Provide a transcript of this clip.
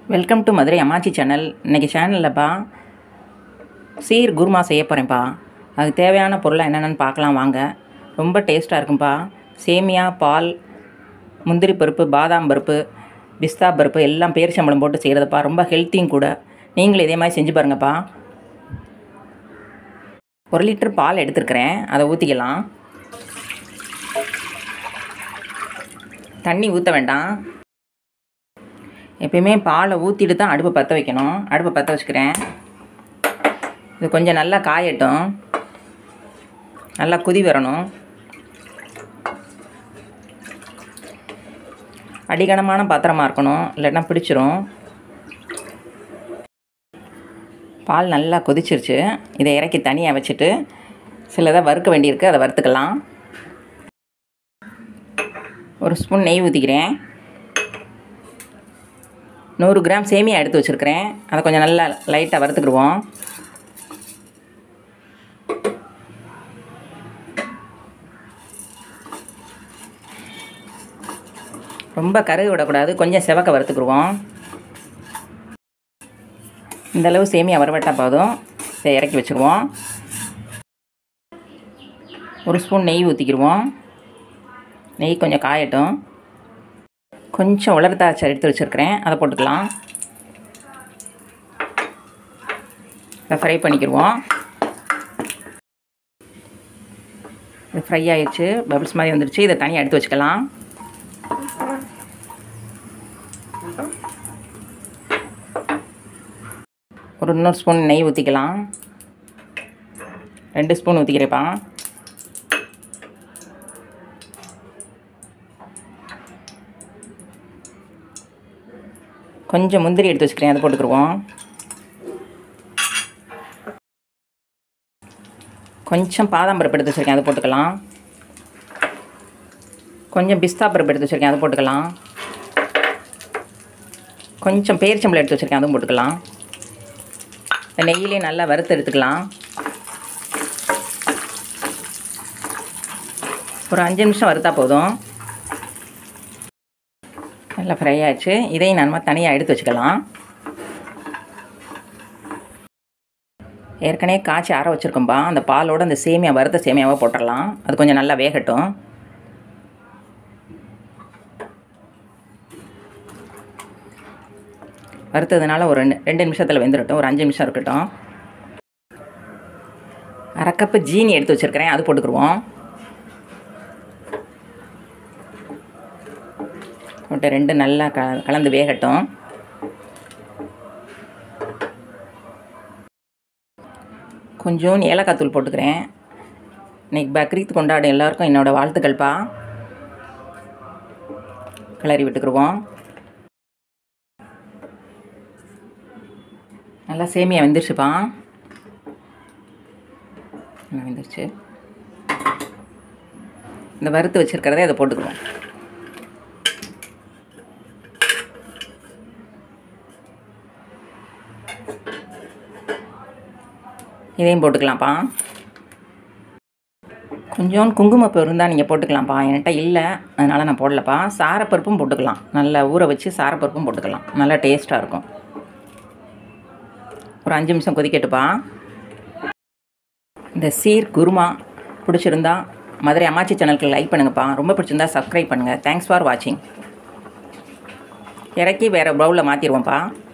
welcome to Madurai அம்மாச்சி channel இன்றைக்கி சேனல்லப்பா சீர் குருமா செய்ய போகிறேன்ப்பா அதுக்கு தேவையான பொருளை என்னென்னு பார்க்கலாம் வாங்க ரொம்ப டேஸ்ட்டாக இருக்கும்ப்பா சேமியா பால் முந்திரி பருப்பு பாதாம் பருப்பு பிஸ்தா பருப்பு எல்லாம் பேரிச்சம்பழம் போட்டு செய்கிறதுப்பா ரொம்ப ஹெல்த்தியும் கூட நீங்களும் இதே மாதிரி செஞ்சு பாருங்கப்பா ஒரு லிட்டர் பால் எடுத்துருக்கிறேன் அதை ஊற்றிக்கலாம் தண்ணி ஊற்ற வேண்டாம் எப்பயுமே பாலை ஊற்றிட்டு தான் அடுப்பை பற்ற வைக்கணும் அடுப்பை பற்ற வச்சுக்கிறேன் இது கொஞ்சம் நல்லா காயட்டும் நல்லா குதி வரணும் அடிகனமான பாத்திரமா இருக்கணும் இல்லைன்னா பிடிச்சிரும் பால் நல்லா கொதிச்சிருச்சு இதை இறக்கி தனியாக வச்சுட்டு சிலதை வறுக்க வேண்டியிருக்கு அதை வறுத்துக்கலாம் ஒரு ஸ்பூன் நெய் ஊற்றிக்கிறேன் நூறு கிராம் சேமியா எடுத்து வச்சுருக்கிறேன் அதை கொஞ்சம் நல்லா லைட்டாக வறுத்துக்கிடுவோம் ரொம்ப கருகு விடக்கூடாது கொஞ்சம் செவக்க வறுத்துக்கிடுவோம் இந்தளவு சேமியா வறுவட்டால் போதும் இதை இறக்கி வச்சுருவோம் ஒரு ஸ்பூன் நெய் ஊற்றிக்கிடுவோம் நெய் கொஞ்சம் காயட்டும் கொஞ்சம் உலர்த்தாச்சை எடுத்து வச்சுருக்கிறேன் அதை போட்டுக்கலாம் இதை ஃப்ரை பண்ணிக்கிடுவோம் இது ஃப்ரை ஆயிடுச்சு பபிள்ஸ் மாதிரி வந்துடுச்சு இதை தனியாக எடுத்து வச்சுக்கலாம் ஒரு இன்னொரு ஸ்பூன் நெய் ஊற்றிக்கலாம் ரெண்டு ஸ்பூன் ஊற்றிக்கிறேப்பா கொஞ்சம் முந்திரி எடுத்து வச்சுக்கிறேன் அதை போட்டுக்கிடுவோம் கொஞ்சம் பாதாம் பருப்பு எடுத்து வச்சுருக்கேன் அதை போட்டுக்கலாம் கொஞ்சம் பிஸ்தா பருப்பு எடுத்து வச்சுருக்கேன் அதை போட்டுக்கலாம் கொஞ்சம் பேரிச்சம்பளம் எடுத்து வச்சுருக்கேன் அதுவும் போட்டுக்கலாம் இந்த நெய்யிலே நல்லா வறுத்து எடுத்துக்கலாம் ஒரு அஞ்சு நிமிஷம் வறுத்தா போதும் நல்லா ஃப்ரை ஆச்சு இதையும் நம்ம தனியாக எடுத்து வச்சுக்கலாம் ஏற்கனவே காய்ச்சி ஆற வச்சுருக்கோம்பா அந்த பாலோடு அந்த சேமியா வறுத்த சேமியாவை போட்டுடலாம் அது கொஞ்சம் நல்லா வேகட்டும் வறுத்ததுனால ஒரு ரெண்டு ரெண்டு நிமிஷத்தில் வெந்துடட்டும் ஒரு அஞ்சு நிமிஷம் இருக்கட்டும் அரை கப்பு ஜீனி எடுத்து வச்சுருக்கிறேன் அது போட்டுக்கிடுவோம் போட்டு ரெண்டு நல்லா க கலந்து வேகட்டும் கொஞ்சம் ஏலக்காய் தூள் போட்டுக்கிறேன் இன்றைக்கி பக்ரீத் கொண்டாடும் எல்லாருக்கும் என்னோடய வாழ்த்துக்கள்ப்பா கிளறி விட்டுக்குருவோம் நல்லா சேமியா வெந்துருச்சுப்பா நல்லா வெந்துருச்சு இந்த வறுத்து வச்சுருக்கிறதே அதை போட்டுக்குவோம் இதையும் போட்டுக்கலாம்ப்பா கொஞ்சம் குங்குமப்பூ இருந்தால் நீங்கள் போட்டுக்கலாம்ப்பா என்கிட்ட இல்லை அதனால் நான் போடலப்பா சாரப்பருப்பும் போட்டுக்கலாம் நல்லா ஊற வச்சு சாரப்பருப்பும் போட்டுக்கலாம் நல்லா டேஸ்ட்டாக இருக்கும் ஒரு அஞ்சு நிமிஷம் கொதிக்கட்டுப்பா இந்த சீர் குருமா பிடிச்சிருந்தா மதுரை அம்மாச்சி சேனலுக்கு லைக் பண்ணுங்கப்பா ரொம்ப பிடிச்சிருந்தா சப்ஸ்கிரைப் பண்ணுங்கள் தேங்க்ஸ் ஃபார் வாட்சிங் இறக்கி வேறு பவுலில் மாற்றிடுவோம்ப்பா